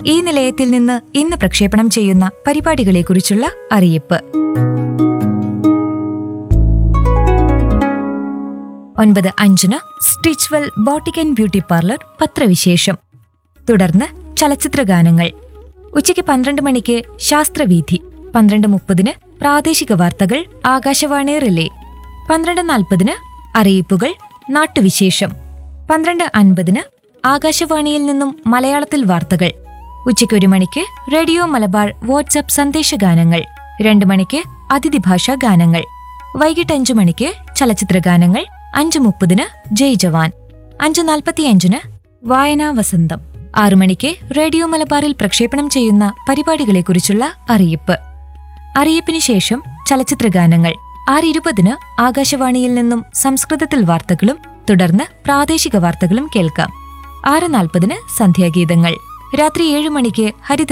ഈ നിലയത്തിൽ നിന്ന് ഇന്ന് പ്രക്ഷേപണം ചെയ്യുന്ന പരിപാടികളെക്കുറിച്ചുള്ള അറിയിപ്പ് ഒൻപത് അഞ്ചിന് Stitchwell boutique and beauty parlour പത്രവിശേഷം തുടർന്ന് ചലച്ചിത്ര ഗാനങ്ങൾ ഉച്ചയ്ക്ക് പന്ത്രണ്ട് മണിക്ക് ശാസ്ത്രവീഥി പന്ത്രണ്ട് മുപ്പതിന് പ്രാദേശിക വാർത്തകൾ ആകാശവാണി റിലേ പന്ത്രണ്ട് നാൽപ്പതിന് അറിയിപ്പുകൾ നാട്ടുവിശേഷം പന്ത്രണ്ട് അൻപതിന് ആകാശവാണിയിൽ നിന്നും മലയാളത്തിൽ വാർത്തകൾ ഉച്ചയ്ക്ക് ഒരു മണിക്ക് റേഡിയോ മലബാർ വാട്സ്ആപ്പ് സന്ദേശഗാനങ്ങൾ രണ്ട് മണിക്ക് അതിഥി ഭാഷാ ഗാനങ്ങൾ വൈകിട്ട് അഞ്ചു മണിക്ക് ചലച്ചിത്ര ഗാനങ്ങൾ അഞ്ചു മുപ്പതിന് ജയ് ജവാൻ അഞ്ചു നാൽപ്പത്തിയഞ്ചിന് വായനാ വസന്തം ആറു മണിക്ക് റേഡിയോ മലബാറിൽ പ്രക്ഷേപണം ചെയ്യുന്ന പരിപാടികളെക്കുറിച്ചുള്ള അറിയിപ്പ് അറിയിപ്പിന് ശേഷം ചലച്ചിത്ര ഗാനങ്ങൾ ആറ് ഇരുപതിന് ആകാശവാണിയിൽ നിന്നും സംസ്കൃതത്തിൽ വാർത്തകളും തുടർന്ന് പ്രാദേശിക വാർത്തകളും കേൾക്കാം ആറ് നാൽപ്പതിന് സന്ധ്യാഗീതങ്ങൾ രാത്രി ഏഴ് മണിക്ക് ഹരിത